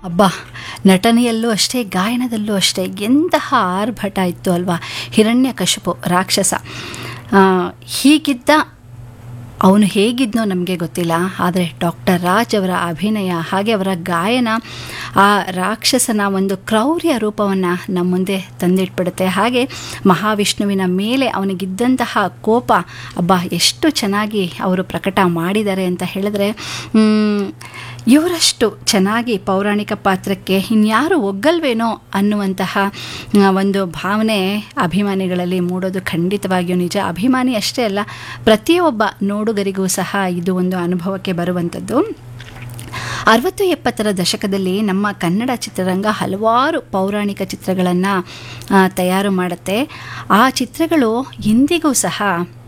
ಅಬ್ಬಾ ನಟನೆಯಲ್ಲೂ ಅಷ್ಟೇ ಗಾಯನದಲ್ಲೂ ಅಷ್ಟೇ ಎಂತಹ ಆರ್ಭಟ ಇತ್ತು ಅಲ್ವಾ ಹಿರಣ್ಯ ಕಶಪು ರಾಕ್ಷಸ ಆ, ಹೀಗಿದ್ದ ಅವನು ಹೇಗಿದ್ನೋ ನಮಗೆ ಗೊತ್ತಿಲ್ಲ ಆದರೆ ಡಾಕ್ಟರ್ ರಾಜ್ ಅವರ ಅಭಿನಯ ಹಾಗೆ ಅವರ ಗಾಯನ ಆ ರಾಕ್ಷಸನ ಒಂದು ಕ್ರೌರ್ಯ ರೂಪವನ್ನು ನಮ್ಮ ಮುಂದೆ ತಂದಿಟ್ಬಿಡುತ್ತೆ ಹಾಗೆ ಮಹಾವಿಷ್ಣುವಿನ ಮೇಲೆ ಅವನಿಗಿದ್ದಂತಹ ಕೋಪ ಅಬ್ಬಾ ಎಷ್ಟು ಚೆನ್ನಾಗಿ ಅವರು ಪ್ರಕಟ ಮಾಡಿದ್ದಾರೆ ಅಂತ ಹೇಳಿದ್ರೆ ಮ್, ಇವರಷ್ಟು ಚೆನ್ನಾಗಿ ಪೌರಾಣಿಕ ಪಾತ್ರಕ್ಕೆ ಇನ್ಯಾರು ಒಗ್ಗಲ್ವೇನೋ ಅನ್ನುವಂತಹ ಆ, ಒಂದು ಭಾವನೆ ಅಭಿಮಾನಿಗಳಲ್ಲಿ ಮೂಡೋದು ಖಂಡಿತವಾಗಿಯೂ ನಿಜ ಅಭಿಮಾನಿ ಅಷ್ಟೇ ಅಲ್ಲ ಪ್ರತಿಯೊಬ್ಬ ನೋಡುಗರಿಗೂ ಸಹ ಇದು ಒಂದು ಅನುಭವಕ್ಕೆ ಬರುವಂಥದ್ದು ಅರವತ್ತು ಎಪ್ಪತ್ತರ ದಶಕದಲ್ಲಿ ನಮ್ಮ ಕನ್ನಡ ಚಿತ್ರರಂಗ ಹಲವಾರು ಪೌರಾಣಿಕ ಚಿತ್ರಗಳನ್ನು ತಯಾರು ಮಾಡುತ್ತೆ ಆ ಚಿತ್ರಗಳು ಇಂದಿಗೂ ಸಹ